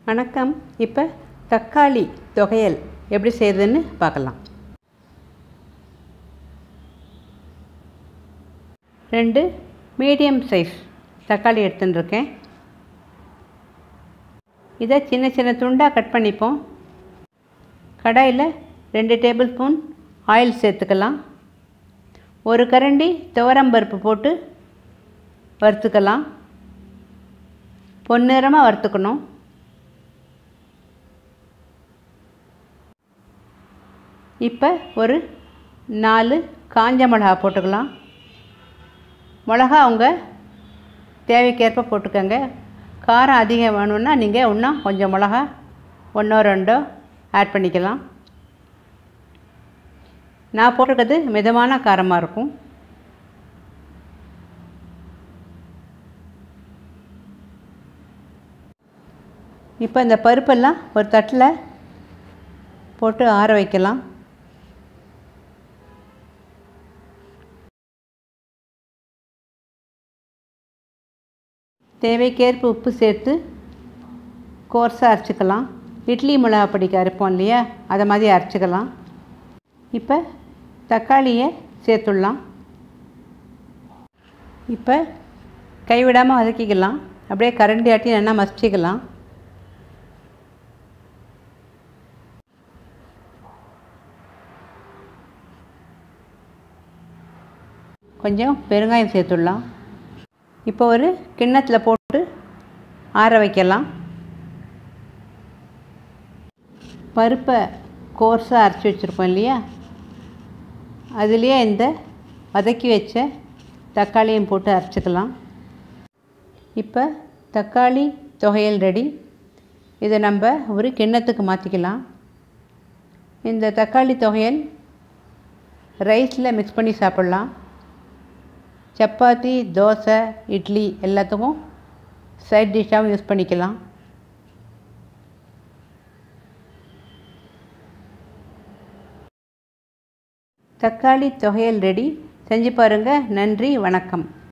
வணக்கம் இப்போ தக்காளி தொகையல் எப்படி செய்கிறதுன்னு பார்க்கலாம் ரெண்டு மீடியம் சைஸ் தக்காளி எடுத்துன்னு இருக்கேன் இதை சின்ன சின்ன துண்டாக கட் பண்ணிப்போம் கடாயில் ரெண்டு டேபிள் ஸ்பூன் ஆயில் சேர்த்துக்கலாம் ஒரு கரண்டி துவரம்பருப்பு போட்டு வறுத்துக்கலாம் பொன்னிறமாக வறுத்துக்கணும் இப்போ ஒரு நாலு காஞ்ச மிளகா போட்டுக்கலாம் மிளகா அவங்க தேவைக்கேற்ப போட்டுக்கோங்க காரம் அதிகம் வேணும்னா நீங்கள் இன்னும் கொஞ்சம் மிளகா ஒன்றோ ரெண்டோ ஆட் பண்ணிக்கலாம் நான் போட்டிருக்கிறது மிதமான காரமாக இருக்கும் இப்போ இந்த பருப்பெல்லாம் ஒரு தட்டில் போட்டு ஆற வைக்கலாம் தேவைக்கேற்ப உப்பு சேர்த்து கோர்ஸாக அரைச்சிக்கலாம் இட்லி மிளகா பொடிக்கு அரைப்போம் இல்லையா அதை மாதிரி அரைச்சிக்கலாம் இப்போ தக்காளியை சேர்த்துடலாம் இப்போ கைவிடாமல் வதக்கிக்கலாம் அப்படியே கரண்டி ஆட்டி நல்லா மசிச்சிக்கலாம் கொஞ்சம் பெருங்காயம் சேர்த்துடலாம் இப்போ ஒரு கிண்ணத்தில் போட்டு ஆற வைக்கலாம் பருப்பை கோர்ஸாக அரைச்சி வச்சுருப்போம் இல்லையா அதுலேயே இந்த வதக்கி வச்ச தக்காளியும் போட்டு அரைச்சிக்கலாம் இப்போ தக்காளி தொகையல் ரெடி இதை நம்ம ஒரு கிண்ணத்துக்கு மாற்றிக்கலாம் இந்த தக்காளி தொகையல் ரைஸில் மிக்ஸ் பண்ணி சாப்பிட்லாம் சப்பாத்தி தோசை இட்லி எல்லாத்துக்கும் சைட் டிஷ்ஷாகவும் யூஸ் பண்ணிக்கலாம் தக்காளி தொகையல் ரெடி செஞ்சு பாருங்கள் நன்றி வணக்கம்